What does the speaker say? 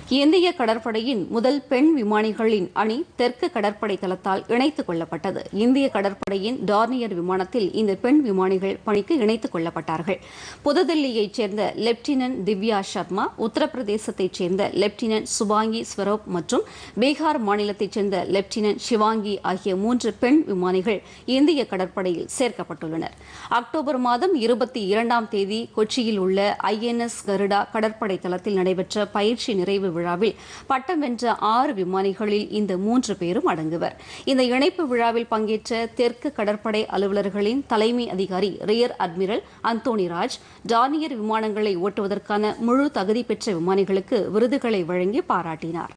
இந்திய கடற்படையின் முதல் பெண் விமானிகளின் அணி தெற்கு கடற்படை தளத்தால் இணைத்துக் கொள்ளப்பட்டது இந்திய கடற்படையின் டார்னியர் விமானத்தில் இந்த பெண் விமானிகள் பணிக்கு இணைத்துக் கொள்ளப்பட்டார்கள் புதுதில்லியைச் சேர்ந்த லெப்டினன்ட் திவ்யா சர்மா உத்தரப்பிரதேசத்தைச் சேர்ந்த லெப்டினன்ட் சுபாங்கி ஸ்வரூப் மற்றும் பீகார் மாநிலத்தைச் சேர்ந்த லெப்டினன்ட் சிவாங்கி ஆகிய மூன்று பெண் விமானிகள் இந்திய கடற்படையில் சேர்க்கப்பட்டுள்ளனர் அக்டோபர் மாதம் இருபத்தி இரண்டாம் தேதி கொச்சியில் உள்ள ஐஎன்எஸ் கருடா கடற்படை தளத்தில் நடைபெற்ற பயிற்சி நிறைவு விழாவில் பட்டம் வென்ற ஆறு விமானிகளில் இந்த மூன்று பேரும் அடங்குவர் இந்த இணைப்பு விழாவில் பங்கேற்ற தெற்கு கடற்படை அலுவலர்களின் தலைமை அதிகாரி rear admiral Anthony Raj Dornier விமானங்களை ஓட்டுவதற்கான முழு தகுதி பெற்ற விமானிகளுக்கு விருதுகளை வழங்கி பாராட்டினார்